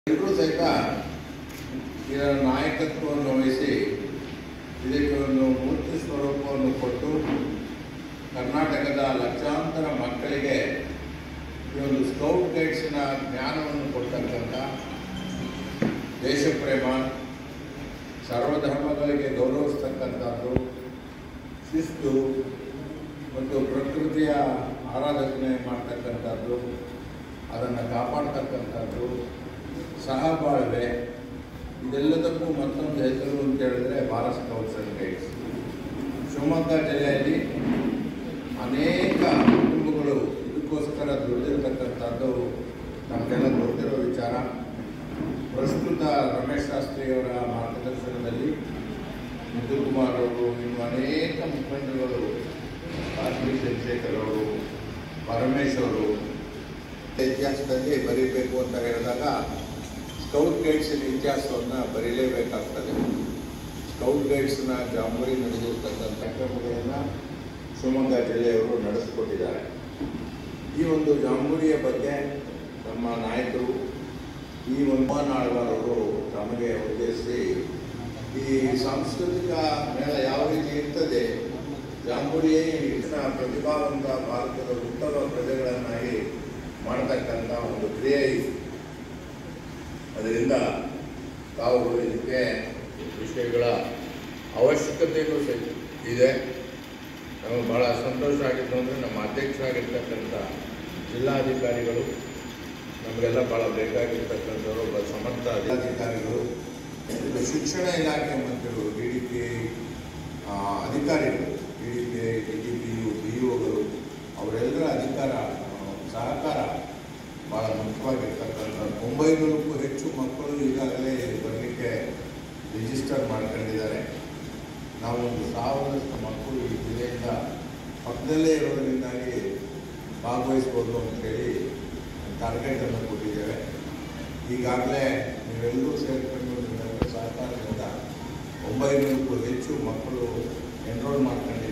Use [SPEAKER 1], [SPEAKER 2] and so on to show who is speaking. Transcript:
[SPEAKER 1] ಎಲ್ಲರೂ ಸಹಿತ ಇದರ ನಾಯಕತ್ವವನ್ನು ವಹಿಸಿ ಇದಕ್ಕೆ ಒಂದು ಮೂರ್ತಿ ಸ್ವರೂಪವನ್ನು ಕೊಟ್ಟು ಕರ್ನಾಟಕದ ಲಕ್ಷಾಂತರ ಮಕ್ಕಳಿಗೆ ಈ ಒಂದು ಸ್ಕೌಟ್ ಗೈಡ್ಸ್ನ ಜ್ಞಾನವನ್ನು ಕೊಡ್ತಕ್ಕಂಥ ದೇಶಪ್ರೇಮ ಸರ್ವಧರ್ಮಗಳಿಗೆ ಗೌರವಿಸ್ತಕ್ಕಂಥದ್ದು ಶಿಸ್ತು ಮತ್ತು ಪ್ರಕೃತಿಯ ಆರಾಧನೆ ಮಾಡ್ತಕ್ಕಂಥದ್ದು ಅದನ್ನು ಕಾಪಾಡ್ತಕ್ಕಂಥದ್ದು ಸಹಬಾಳ್ವೆ ಇದೆಲ್ಲದಕ್ಕೂ ಮತ್ತೊಂದು ಹೆಸರು ಅಂತ ಹೇಳಿದ್ರೆ Bharat scouts and guides Shivamogga ಜಿಲ್ಲೆಯಲ್ಲಿ ಅನೇಕ ಕುಟುಂಬಗಳು ಇದಕ್ಕೋಸ್ಕರ ದುಡಿದಿರ್ತಕ್ಕಂಥದ್ದು ನಮಗೆಲ್ಲ ಗೊತ್ತಿರೋ ವಿಚಾರ ಪ್ರಸ್ತುತ ರಮೇಶ್ ಶಾಸ್ತ್ರಿಯವರ ಮಾರ್ಗದರ್ಶನದಲ್ಲಿ ನಿಖಿಲ್ ಕುಮಾರ್ ಅವರು ಇನ್ನು ಅನೇಕ ಮುಖಂಡರುಗಳು ಕಾರ್ತಿಕ್ ಚಂದ್ರಶೇಖರ್ ಅವರು ಪರಮೇಶ್ ಅವರು ಇತಿಹಾಸದಲ್ಲಿ ಬರೀಬೇಕು ಅಂತ ಹೇಳಿದಾಗ ಸ್ಕೌಟ್ ಗೈಡ್ಸಿನ ಇತಿಹಾಸವನ್ನು ಬರೀಲೇಬೇಕಾಗ್ತದೆ ಸ್ಕೌಟ್ ಗೈಡ್ಸ್ನ ಜಾಂಬೂರಿ ನಡೆದಿರ್ತಕ್ಕಂಥ ಕಾರ್ಯಕ್ರಮಗಳನ್ನು ಶಿವಮೊಗ್ಗ ಜಿಲ್ಲೆಯವರು ನಡೆಸಿಕೊಟ್ಟಿದ್ದಾರೆ ಈ ಒಂದು ಜಾಂಬೂರಿಯ ಬಗ್ಗೆ ನಮ್ಮ ನಾಯಕರು ಈ ಒಂದು ನಾಳ್ಗಾರರು ನಮಗೆ ಉದ್ದೇಶಿಸಿ ಈ ಸಾಂಸ್ಕೃತಿಕ ಮೇಳ ಯಾವ ರೀತಿ ಇರ್ತದೆ ಜಾಂಬೂರಿಯೇ ಇನ್ನ ಪ್ರತಿಭಾವಂತ ಭಾರತದ ಉತ್ತಮ ಪ್ರಜೆಗಳನ್ನಾಗಿ ಮಾಡತಕ್ಕಂಥ ಒಂದು ಕ್ರಿಯೆ ಇದು ಅದರಿಂದ ತಾವು ಇದಕ್ಕೆ ವಿಷಯಗಳ ಅವಶ್ಯಕತೆಯೂ ಸಹಿತ ಇದೆ ನಮಗೆ ಬಹಳ ಸಂತೋಷ ಆಗಿತ್ತು ಅಂದರೆ ನಮ್ಮ ಅಧ್ಯಕ್ಷರಾಗಿರ್ತಕ್ಕಂಥ ಜಿಲ್ಲಾಧಿಕಾರಿಗಳು ನಮಗೆಲ್ಲ ಭಾಳ ಬೇಕಾಗಿರ್ತಕ್ಕಂಥವ್ರು ಒಬ್ಬ ಸಮರ್ಥ ಜಿಲ್ಲಾಧಿಕಾರಿಗಳು ಇದು ಶಿಕ್ಷಣ ಇಲಾಖೆ ಮಂತ್ರಿಗಳು ಡಿ ಡಿ ಪಿ ಅಧಿಕಾರಿಗಳು D D P I D D P U B ಒಗಳು ಅವರೆಲ್ಲರ ಅಧಿಕಾರ ಆ, ಸಹಕಾರ ಭಾಳ ಮುಖ್ಯವಾಗಿರ್ತಕ್ಕಂಥ ಒಂಬೈನೂರಕ್ಕೂ ಹೆಚ್ಚು ಮಕ್ಕಳು ಈಗಾಗಲೇ ಬರಲಿಕ್ಕೆ ರಿಜಿಸ್ಟರ್ ಮಾಡ್ಕೊಂಡಿದ್ದಾರೆ ನಾವು ಒಂದು ಸಾವಿರದಷ್ಟು ಮಕ್ಕಳು ಈ ಜಿಲ್ಲೆಯಿಂದ ಪಕ್ಕದಲ್ಲೇ ಇರೋದರಿಂದಾಗಿ ಭಾಗವಹಿಸ್ಬೋದು ಅಂತೇಳಿ ಟಾರ್ಗೆಟನ್ನು ಕೊಟ್ಟಿದ್ದೇವೆ ಈಗಾಗಲೇ ನೀವೆಲ್ಲರೂ ಸೇರಿಕೊಂಡು ನಿಮ್ಮೆಲ್ಲರ ಸಹಕಾರದಿಂದ ಒಂಬೈನೂರಕ್ಕೂ ಹೆಚ್ಚು ಮಕ್ಕಳು ಎನ್ರೋಲ್ ಮಾಡ್ಕೊಂಡಿದ್ದಾರೆ